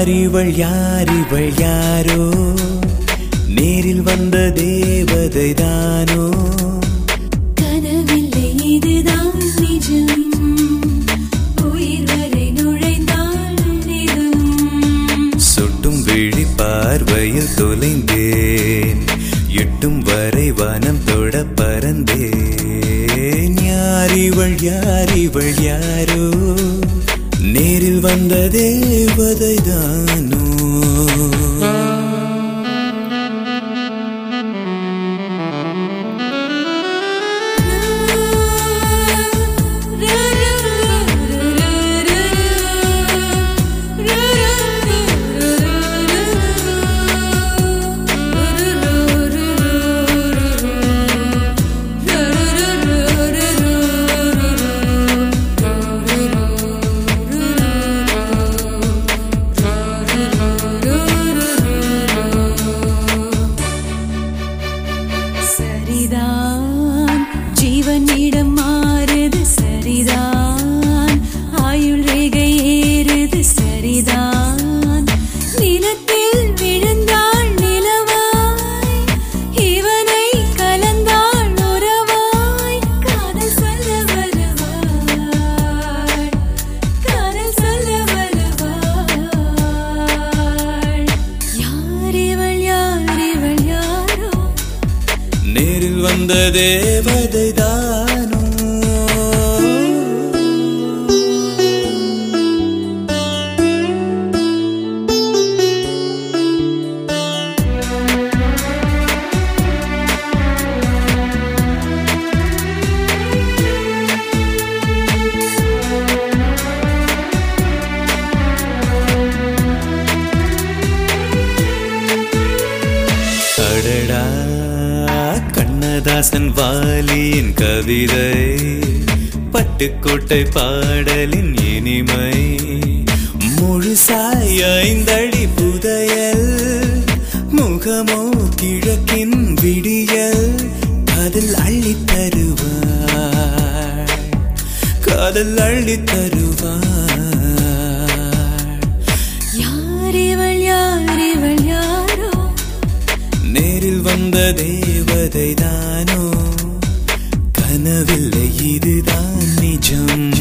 யாரிவள் யாரிவள் யாரோ நேரில் வந்த தேவதை தானோ கனவில்லை இதுதான் நிஜம் உயிர் வரை நுழைந்தால் நிதம் சுட்டும் விழி பார்வையில் தொலைந்தேன் எட்டும் வரை வானம் தொட பறந்தேன் யாரிவள் யாரிவள் யாரோ நேரில் வந்த தேவதை தானோ சரிதான் ஜீவனிடம் மாறுது சரிதான் ஆயுள் ரேகை ஏறுது சரிதான் நிலத்தில் விழுந்தாள் நிலவாய் இவனை கலந்தாள் உறவாய் காதல் சொல்ல வருவாள் காதல் சொல்ல வருவாள் யார் இவள் யார் இவள் யாரோ நேரில் வந்த தேவதை தானோ அடடா கண்ணதாசன் வாலியின் கவிதை பட்டுக்கோட்டை பாடலின் இனிமை முழுசாய் ஐந்தடி புதையல் முகமோ கிழக்கின் விடியல் அதில் அள்ளி தருவாள் காதல் அள்ளி தருவாள் யார் இவள் யார் இவள் யாரோ நேரில் வந்த தேவதை தானோ கனவில்லை இதுதான் நிஜம்